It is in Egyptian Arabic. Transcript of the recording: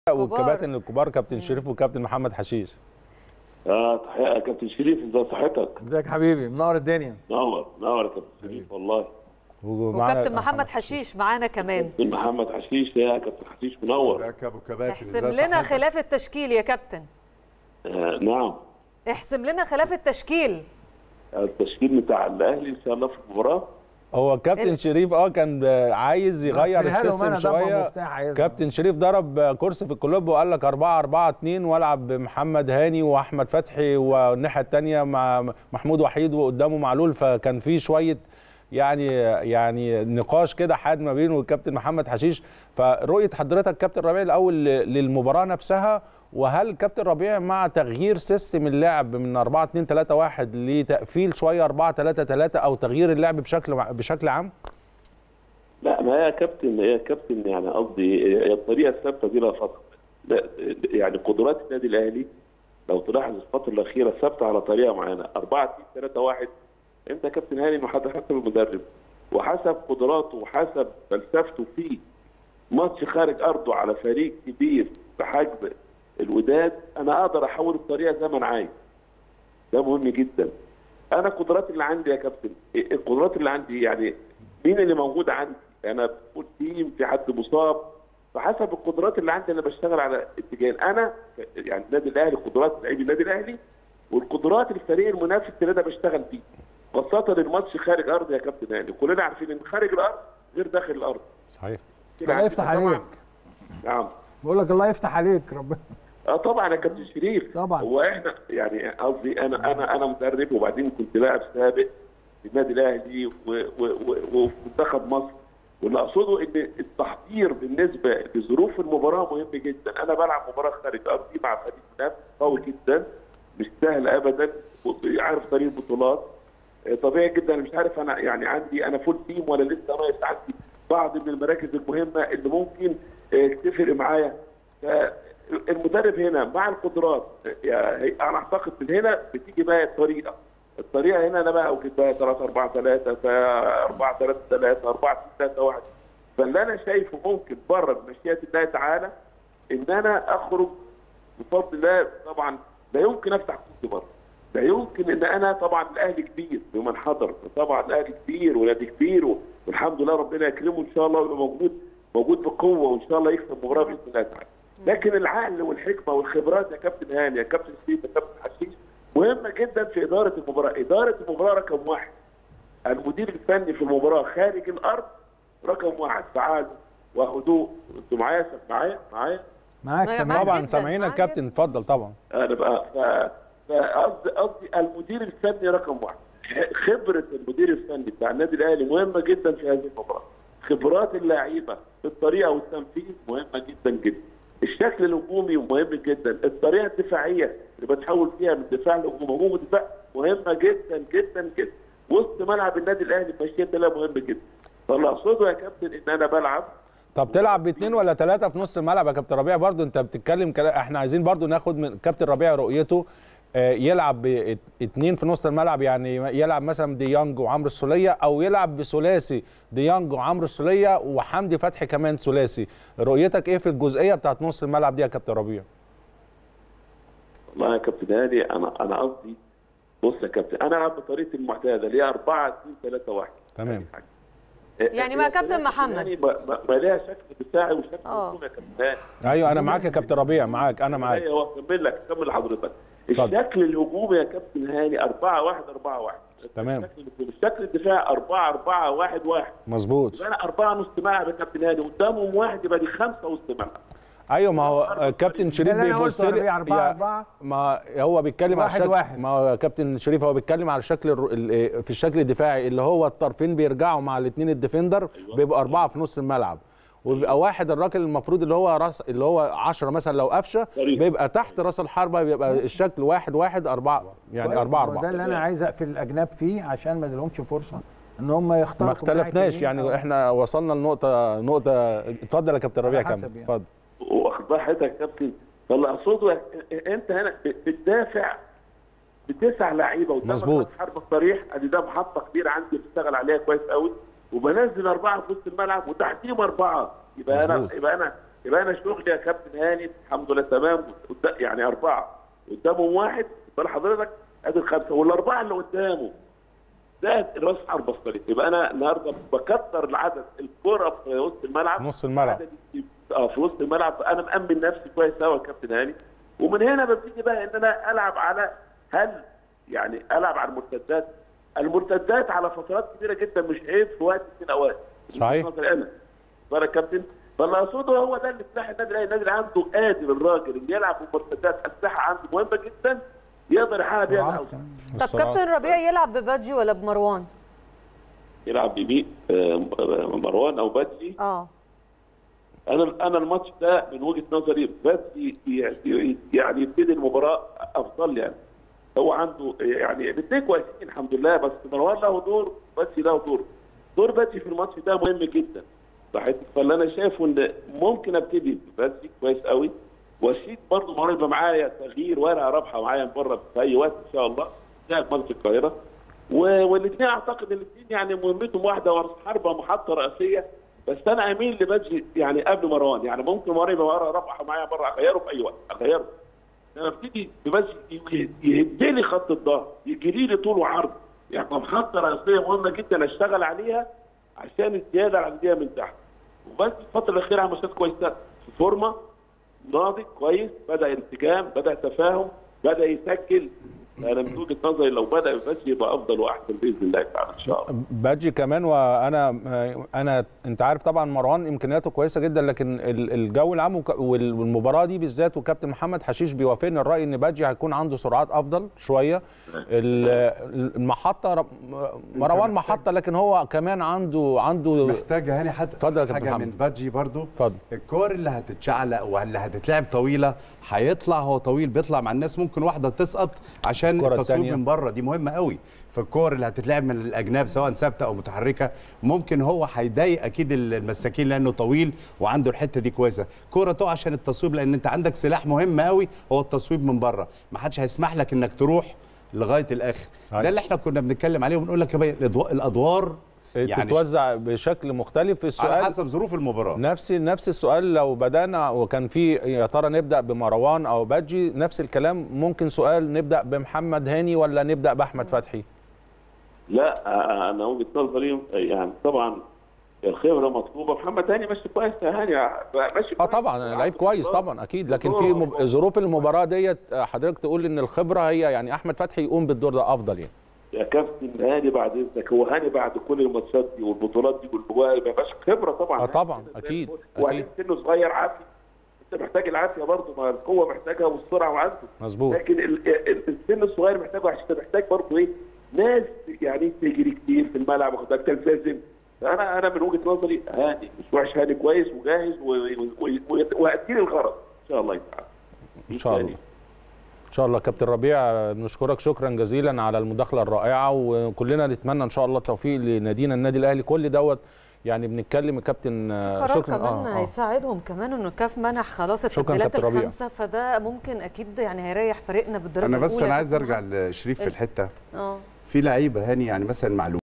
والكباتن الكبار كابتن شريف وكابتن محمد حشيش اه تحية يا كابتن شريف ازي صحتك ازيك حبيبي منور الدنيا نور نور يا كابتن شريف والله ومعانا وكابتن محمد حشيش معانا كمان كابتن محمد حشيش يا كابتن حشيش منور ازيك يا ابو كباتن احسم ازاي لنا صحتك؟ خلاف التشكيل يا كابتن آه نعم احسم لنا خلاف التشكيل التشكيل بتاع الاهلي ان شاء الله في المباراه هو كابتن شريف اه كان عايز يغير قفلها لهم السيستم أنا ضبة شويه مفتاح عايزها. كابتن شريف ضرب كرسي في الكلوب وقال لك 4 4 2 والعب بمحمد هاني واحمد فتحي والناحيه الثانيه مع محمود وحيد وقدامه معلول فكان في شويه يعني يعني نقاش كده حاد ما بينه والكابتن محمد حشيش فرؤيه حضرتك كابتن ربيع الاول للمباراه نفسها وهل كابتن ربيع مع تغيير سيستم اللعب من 4 2 3 1 لتقفيل شويه 4 3 3 او تغيير اللعب بشكل بشكل عام؟ لا ما هي يا كابتن هي يا كابتن يعني قصدي هي الطريقه الثابته دي لها فتره لا يعني قدرات النادي الاهلي لو تلاحظ الفتره الاخيره ثابته على طريقه معينه 4 2 3 1 انت يا كابتن هاني ما حد حسب المدرب وحسب قدراته وحسب فلسفته في ماتش خارج ارضه على فريق كبير بحجم الوداد انا اقدر احول الطريقه زي ما انا عايز ده مهم جدا انا القدرات اللي عندي يا كابتن القدرات اللي عندي يعني مين اللي موجود عندي انا بقول تيم في حد مصاب فحسب القدرات اللي عندي انا بشتغل على اتجاهين انا يعني النادي الاهلي قدرات لعيب النادي الاهلي والقدرات الفريق المنافس اللي انا بشتغل فيه خاصه الماتش خارج ارض يا كابتن هاني كلنا عارفين ان خارج الارض غير داخل الارض صحيح كده الله يفتح عندنا طبعاً- عليك نعم بقول لك الله يفتح عليك ربنا اه طبعا يا كابتن شريف طبعا. هو احنا يعني قصدي انا انا انا مدرب وبعدين كنت لاعب سابق في النادي الاهلي و- و- و- وفي منتخب مصر واللي اقصده ان التحضير بالنسبه لظروف المباراه مهم جدا انا بلعب مباراه خارج ارضي مع فريق منافس قوي جدا مش سهل ابدا عارف طريق البطولات آه، طبيعي جدا أنا مش عارف انا يعني عندي انا فول تيم ولا لسه ناقص عندي بعض من المراكز المهمه اللي ممكن آه، تفرق معايا فالمدرب هنا مع القدرات يعني انا اعتقد من هنا بتيجي بقى الطريقه الطريقه هنا انا بقى اوجد بقى 3 4 3 4 3 3 4 3 1 فاللي انا شايفه ممكن بره بمشيئه الله تعالى ان انا اخرج بفضل الله طبعا لا يمكن افتح كنت بره لا يمكن ان انا طبعا الاهلي كبير بمن حضر طبعا الاهلي كبير ونادي كبير والحمد لله ربنا يكرمه ان شاء الله ويبقى موجود موجود بقوه وان شاء الله يكسب المباراه باذن الله تعالى لكن العقل والحكمه والخبرات يا كابتن هاني يا كابتن سيف يا كابتن حشيش مهمه جدا في اداره المباراه اداره المباراه رقم واحد المدير الفني في المباراه خارج الارض رقم واحد تعالوا وهدوء انتوا معايا معايا معايا معاك معاك سامعك طبعا جداً، سامعينك معاك كابتن اتفضل طبعا انا بقى ف- فقصدي قصدي المدير الفني رقم واحد خبره المدير الفني بتاع النادي الاهلي مهمه جدا في هذه المباراه خبرات اللعيبه في الطريقه والتنفيذ مهمه جدا جدا الشكل الهجومي مهم جدا الطريقه الدفاعيه اللي بتحول فيها من دفاع لهجوم هجوم ودفاع مهمه جدا جدا جدا وسط ملعب النادي الاهلي مشيئه الله مهم جدا فاللي اقصده يا كابتن ان انا بلعب طب تلعب باثنين ولا ثلاثه في نص الملعب يا كابتن ربيع برضو انت بتتكلم كلام احنا عايزين برضو ناخد من كابتن ربيع رؤيته آه، يلعب باثنين في نص الملعب يعني يلعب مثلا ديانج وعمرو السوليه او يلعب بثلاثي ديانج وعمرو السوليه وحمدي فتحي كمان ثلاثي رؤيتك ايه في الجزئيه بتاعت نص الملعب دي يا كابتن ربيع والله يا كابتن هاني انا انا قصدي بص يا كابتن انا العب بطريقه المعتاده اللي هي 4 2 3 1 تمام يعني ما كابتن محمد. يعني ما ما- ما ليها شكل دفاعي وشكل آه. هجومي يا كابتن هاني ايوه انا معاك يا كابتن ربيع معاك انا معاك هو كمل لك كمل لحضرتك اتفضل. الشكل الهجومي يا كابتن هاني 4 1 4 1 تمام. الشكل الهجومي. الشكل الدفاعي 4 4 1 1 مظبوط يبقى انا 4 نص ملعب يا كابتن هاني قدامهم واحد يبقى دي خمسه وسط ملعب ايوه ما هو آه، كابتن شريف اللي أنا بيبص قلته لي ربيع، أربعة يا- أربعة. ما هو بيتكلم على واحد الشكل واحد. ما هو كابتن شريف هو بيتكلم على الشكل الر- ال- في الشكل الدفاعي اللي هو الطرفين بيرجعوا مع الاثنين الديفندر بيبقى اربعه في نص الملعب وبيبقى واحد الراجل المفروض اللي هو راس اللي هو 10 مثلا لو قفشه طريق. بيبقى تحت راس الحربه بيبقى الشكل واحد واحد اربعه يعني اربعه هو ده اربعه اللي انا عايز اقفل الاجناب فيه عشان ما اديلهمش فرصه ان هم يختاروا ما اختلفناش يعني احنا وصلنا لنقطه نقطه اتفضل يا كابتن ربيع على كمل حسب يعني. اتفضل واخد بال حضرتك يا كابتن فاللي اقصده انت هنا بتدافع بتسع لعيبه قدامك مظبوط. راس حربه صريح ادي ده محطه كبيره عندي بشتغل عليها كويس قوي وبنزل اربعه في وسط الملعب وتحتيهم اربعه يبقى مظبوط. انا يبقى انا يبقى انا شغلي يا كابتن هاني الحمد لله تمام قد- يعني اربعه قدامهم واحد قدام حضرتك ادي الخمسه والاربعه اللي قدامه ده راس حربة الصليب يبقى انا النهارده بكتر العدد الكره في وسط الملعب نص الملعب. عدد اه في وسط الملعب انا مأمن نفسي كويس قوي يا كابتن هاني ومن هنا ببتدي بقى ان انا العب على هل يعني العب على المرتدات المرتدات على فترات كبيره جدا مش عيب في وقت من الاوقات صحيح. من وجهة نظري انا بقى يا كابتن فاللي اقصده هو ده اللي سلاح النادي الاهلي النادي الاهلي عنده قادر الراجل اللي يلعب بمرتدات اسلحه عنده مهمه جدا يقدر يحقق بيها سرعات الأوسط. كمان. طب السرعات. كابتن ربيع يلعب ببادجي ولا بمروان يلعب بمين آه، مروان او بدري اه انا انا الماتش ده من وجهه نظري بس ي- ي- يعني يبتدي المباراه افضل يعني هو عنده يعني الاثنين كويسين الحمد لله بس مروان له دور باتسي له دور دور باتسي في الماتش ده مهم جدا صحيح فاللي انا شايفه ان ممكن ابتدي بباتسي كويس قوي واشيد برضه مره يبقى معايا تغيير ورقه رابحه معايا من بره في اي وقت ان شاء الله لاعب ماتش القاهره والاثنين اعتقد الاثنين يعني مهمتهم واحده ورا حربه محطه رئيسيه بس انا اميل لبدري يعني قبل مروان يعني ممكن مروان يبقى ورا رابحه معايا بره اغيره في اي وقت اغيره لما ابتدي ببدري يهد لي خط الظهر يجري لي طول وعرض يعني محطه رئيسيه مهمه جدا اشتغل عليها عشان الزياده العدديه من تحت وبس الفتره الاخيره عمل ماتشات كويسه في فورمه ناضج كويس بدا انسجام بدا تفاهم بدا يسجل انا من وجهه نظري لو بدا بس يبقى افضل واحسن باذن الله تعالى ان شاء الله باجي كمان وانا انا انت عارف طبعا مروان امكانياته كويسه جدا لكن ال- الجو العام وك- وال- والمباراه دي بالذات وكابتن محمد حشيش بيوافقني الراي ان باجي هيكون عنده سرعات افضل شويه ال- المحطه ر- مروان محطه لكن هو كمان عنده عنده محتاجه هاني حتى اتفضل يا كابتن حاجه محمد. من بادجي برضو اتفضل. الكور اللي هتتشعلق واللي هتتلعب طويله هيطلع هو طويل بيطلع مع الناس ممكن واحده تسقط عشان الكرة التصويب التانية. من بره دي مهمه قوي فالكور اللي هتتلعب من الاجناب سواء ثابته او متحركه ممكن هو هيضايق اكيد المساكين لانه طويل وعنده الحته دي كويسه كوره تقع عشان التصويب لان انت عندك سلاح مهم قوي هو التصويب من بره ما حدش هيسمح لك انك تروح لغايه الاخر أيوة. ده اللي احنا كنا بنتكلم عليه وبنقول لك يا بيه الأدو- الادوار يعني تتوزع بشكل مختلف في على السؤال حسب ظروف المباراه نفس نفس السؤال لو بدانا وكان في يا ترى نبدا بمروان او باجي نفس الكلام ممكن سؤال نبدا بمحمد هاني ولا نبدا باحمد فتحي لا آه، انا وجهه نظري يعني طبعا الخبره مطلوبه محمد هاني ماشي كويس يا هاني ماشي اه كويس. طبعا لعيب كويس طبعا اكيد لكن في مب... دور. ظروف المباراه ديت آه، حضرتك تقول ان الخبره هي يعني احمد فتحي يقوم بالدور ده افضل يعني يا كابتن هاني بعد اذنك هو هاني بعد كل الماتشات دي والبطولات دي والجوائز ما يبقاش خبره طبعا آه طبعا، أكيد، وبعدين سنه صغير عافي انت محتاج العافيه برضه ما القوه محتاجها والسرعه وعنده مظبوط لكن ال- ال- السن الصغير محتاجه عشان انت محتاج برضه ايه ناس يعني تجري كتير في الملعب واخد بالك تلتزم انا انا من وجهه نظري هاني مش وحش هاني كويس وجاهز و- و- و- وهديني الغرض ان شاء الله تعالى ان شاء الله ان شاء الله كابتن ربيع آه، نشكرك شكرا جزيلا على المداخله الرائعه وكلنا نتمنى ان شاء الله التوفيق لنادينا النادي الاهلي كل دوت يعني بنتكلم الكابتن آه، قرار شكرا كمان هيساعدهم كمان انه كاف منح خلاص شكراً التبديلات كابتن ربيع. الخمسه فده ممكن اكيد يعني هيريح فريقنا بالدرجه انا بس الأولى انا عايز كابتن ارجع لشريف في الحته اه في لعيبه هاني يعني مثلا معلوم